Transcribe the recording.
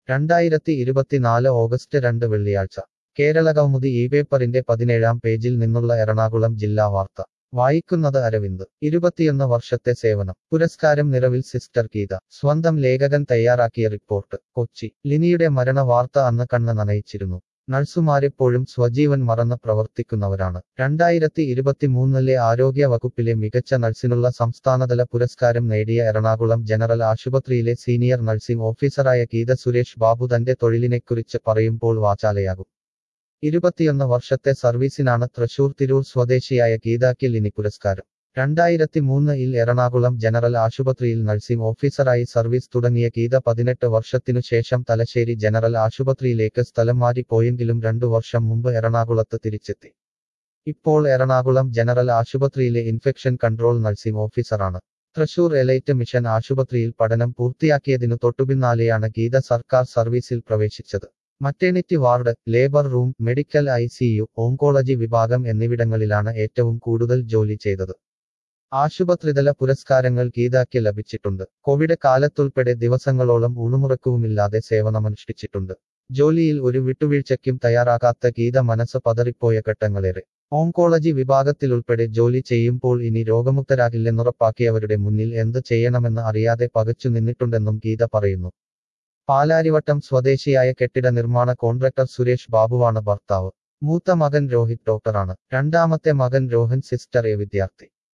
രണ്ടായിരത്തി ഇരുപത്തിനാല് ഓഗസ്റ്റ് രണ്ട് വെള്ളിയാഴ്ച കേരളകൗമുദി ഈ പേപ്പറിന്റെ പതിനേഴാം പേജിൽ നിന്നുള്ള എറണാകുളം ജില്ലാ വാർത്ത വായിക്കുന്നത് അരവിന്ദ് ഇരുപത്തിയൊന്ന് വർഷത്തെ സേവനം പുരസ്കാരം നിറവിൽ സിസ്റ്റർ ഗീത സ്വന്തം ലേഖകൻ തയ്യാറാക്കിയ റിപ്പോർട്ട് കൊച്ചി ലിനിയുടെ മരണ വാർത്ത അന്ന് കണ്ണ് നനയിച്ചിരുന്നു നഴ്സുമാരെപ്പോഴും സ്വജീവൻ മറന്ന് പ്രവർത്തിക്കുന്നവരാണ് രണ്ടായിരത്തി ഇരുപത്തിമൂന്നിലെ ആരോഗ്യ വകുപ്പിലെ മികച്ച നഴ്സിനുള്ള സംസ്ഥാനതല പുരസ്കാരം നേടിയ എറണാകുളം ജനറൽ ആശുപത്രിയിലെ സീനിയർ നഴ്സിംഗ് ഓഫീസറായ ഗീത സുരേഷ് ബാബു തന്റെ തൊഴിലിനെക്കുറിച്ച് പറയുമ്പോൾ വാചാലയാകും ഇരുപത്തിയൊന്ന് വർഷത്തെ സർവീസിനാണ് തൃശൂർ തിരൂർ സ്വദേശിയായ ഗീതാക്ക് ലിനി പുരസ്കാരം രണ്ടായിരത്തി മൂന്നിൽ എറണാകുളം ജനറൽ ആശുപത്രിയിൽ നഴ്സിംഗ് ഓഫീസറായി സർവീസ് തുടങ്ങിയ ഗീത പതിനെട്ട് വർഷത്തിനു ശേഷം തലശ്ശേരി ജനറൽ ആശുപത്രിയിലേക്ക് സ്ഥലം മാറി പോയെങ്കിലും രണ്ടു വർഷം മുമ്പ് എറണാകുളത്ത് തിരിച്ചെത്തി ഇപ്പോൾ എറണാകുളം ജനറൽ ആശുപത്രിയിലെ ഇൻഫെക്ഷൻ കൺട്രോൾ നഴ്സിംഗ് ഓഫീസറാണ് തൃശൂർ എലൈറ്റ് മിഷൻ ആശുപത്രിയിൽ പഠനം പൂർത്തിയാക്കിയതിനു തൊട്ടുപിന്നാലെയാണ് ഗീത സർക്കാർ സർവീസിൽ പ്രവേശിച്ചത് maternity ward labour room medical eye oncology വിഭാഗം എന്നിവിടങ്ങളിലാണ് ഏറ്റവും കൂടുതൽ ജോലി ചെയ്തത് ആശുപത്രിതല പുരസ്കാരങ്ങൾ ഗീതാക്ക് ലഭിച്ചിട്ടുണ്ട് കോവിഡ് കാലത്തുൾപ്പെടെ ദിവസങ്ങളോളം ഊണുമുറക്കവുമില്ലാതെ സേവനമനുഷ്ഠിച്ചിട്ടുണ്ട് ജോലിയിൽ ഒരു വിട്ടുവീഴ്ചയ്ക്കും തയ്യാറാകാത്ത ഗീത മനസ്സ് പതറിപ്പോയ ഘട്ടങ്ങളേറെ ഓങ്കോളജി വിഭാഗത്തിലുൾപ്പെടെ ജോലി ചെയ്യുമ്പോൾ ഇനി രോഗമുക്തരാകില്ലെന്നുറപ്പാക്കിയവരുടെ മുന്നിൽ എന്ത് ചെയ്യണമെന്ന് അറിയാതെ പകച്ചു നിന്നിട്ടുണ്ടെന്നും ഗീത പറയുന്നു പാലാരിവട്ടം സ്വദേശിയായ കെട്ടിട നിർമ്മാണ കോൺട്രാക്ടർ സുരേഷ് ബാബുവാണ് ഭർത്താവ് മൂത്ത മകൻ രോഹിത് ഡോക്ടറാണ് രണ്ടാമത്തെ മകൻ രോഹൻ സിസ്റ്റർ എ വിദ്യാർത്ഥി